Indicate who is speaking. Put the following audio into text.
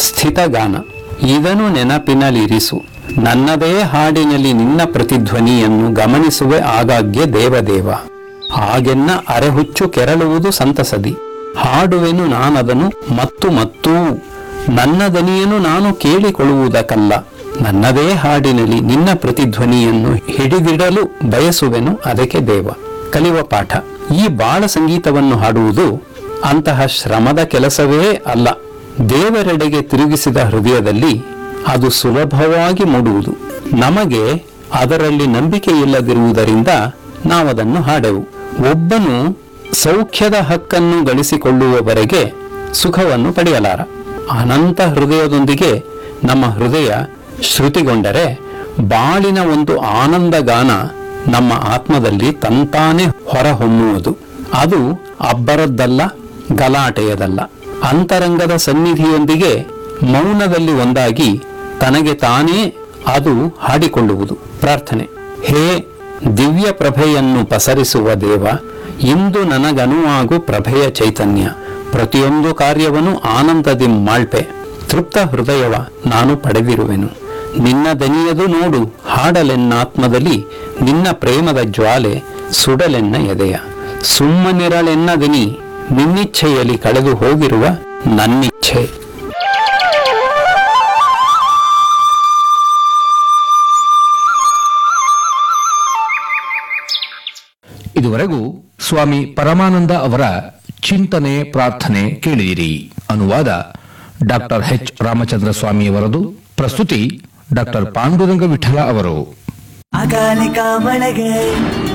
Speaker 1: ಸ್ಥಿತಗಾನ ಇದನ್ನು ನೆನಪಿನಲ್ಲಿರಿಸು ನನ್ನದೇ ಹಾಡಿನಲ್ಲಿ ನಿನ್ನ ಪ್ರತಿಧ್ವನಿಯನ್ನು ಗಮನಿಸುವೆ ಆಗಾಗ್ಗೆ ದೇವದೇವ ಹಾಗೆನ್ನ ಅರೆಹುಚ್ಚು ಕೆರಳುವುದು ಸಂತಸದಿ ಹಾಡುವೆನು ನಾನದನು ಮತ್ತು ಮತ್ತೂ ನನ್ನ ದನಿಯನ್ನು ನಾನು ಕೇಳಿಕೊಳ್ಳುವುದಕ್ಕಲ್ಲ ನನ್ನದೇ ಹಾಡಿನಲ್ಲಿ ನಿನ್ನ ಪ್ರತಿಧ್ವನಿಯನ್ನು ಹಿಡಿದಿಡಲು ಬಯಸುವೆನು ಅದಕ್ಕೆ ದೇವ ಕಲಿಯುವ ಪಾಠ ಈ ಬಾಳ ಸಂಗೀತವನ್ನು ಹಾಡುವುದು ಅಂತಹ ಶ್ರಮದ ಕೆಲಸವೇ ಅಲ್ಲ ದೇವರೆಡೆಗೆ ತಿರುಗಿಸಿದ ಹೃದಯದಲ್ಲಿ ಅದು ಸುಲಭವಾಗಿ ಮೂಡುವುದು ನಮಗೆ ಅದರಲ್ಲಿ ನಂಬಿಕೆ ಇಲ್ಲದಿರುವುದರಿಂದ ನಾವದನ್ನು ಹಾಡೆವು ಒಬ್ಬನು ಸೌಖ್ಯದ ಹಕ್ಕನ್ನು ಗಳಿಸಿಕೊಳ್ಳುವವರೆಗೆ ಸುಖವನ್ನು ಪಡೆಯಲಾರ ಅನಂತ ಹೃದಯದೊಂದಿಗೆ ನಮ್ಮ ಹೃದಯ ಶ್ರುತಿಗೊಂಡರೆ ಬಾಳಿನ ಒಂದು ಆನಂದ ಗಾನ ನಮ್ಮ ಆತ್ಮದಲ್ಲಿ ತಂತಾನೆ ಹೊರಹೊಮ್ಮುವುದು ಅದು ಅಬ್ಬರದ್ದಲ್ಲ ಗಲಾಟೆಯದಲ್ಲ ಅಂತರಂಗದ ಸನ್ನಿಧಿಯೊಂದಿಗೆ ಮೌನದಲ್ಲಿ ಒಂದಾಗಿ ತನಗೆ ತಾನೇ ಅದು ಹಾಡಿಕೊಳ್ಳುವುದು ಪ್ರಾರ್ಥನೆ ಹೇ ದಿವ್ಯ ಪ್ರಭೆಯನ್ನು ಪಸರಿಸುವ ದೇವ ಇಂದು ನನಗನುವಾಗು ಪ್ರಭೆಯ ಚೈತನ್ಯ ಪ್ರತಿಯೊಂದು ಕಾರ್ಯವನ್ನು ಆನಂದದಿ ಮಾಳ್ಪೆ ತೃಪ್ತ ಹೃದಯವ ನಾನು ಪಡೆದಿರುವೆನು ನಿನ್ನ ದನಿಯದು ನೋಡು ಹಾಡಲೆನ್ನಾತ್ಮದಲ್ಲಿ ನಿನ್ನ ಪ್ರೇಮದ ಜ್ವಾಲೆ ಸುಡಲೆನ್ನ ಎದೆಯ ಸುಮ್ಮನಿರಲೆನ್ನ ದನಿ ನಿನ್ನಿಚ್ಛೆಯಲ್ಲಿ ಕಳೆದು ಹೋಗಿರುವ ನನ್ನಿಚ್ಛೆ
Speaker 2: ಇದುವರೆಗೂ ಸ್ವಾಮಿ ಪರಮಾನಂದ ಅವರ ಚಿಂತನೆ ಪ್ರಾರ್ಥನೆ ಕೇಳಿದಿರಿ ಅನುವಾದ ಡಾಕ್ಟರ್ ಎಚ್ ರಾಮಚಂದ್ರ ಸ್ವಾಮಿಯವರದು ಪ್ರಸ್ತುತಿ ಡಾಕ್ಟರ್ ಪಾಂಡುರಂಗ ವಿಠಲ ಅವರು
Speaker 3: ಅಕಾಲಿಕ ಮಳೆಗೆ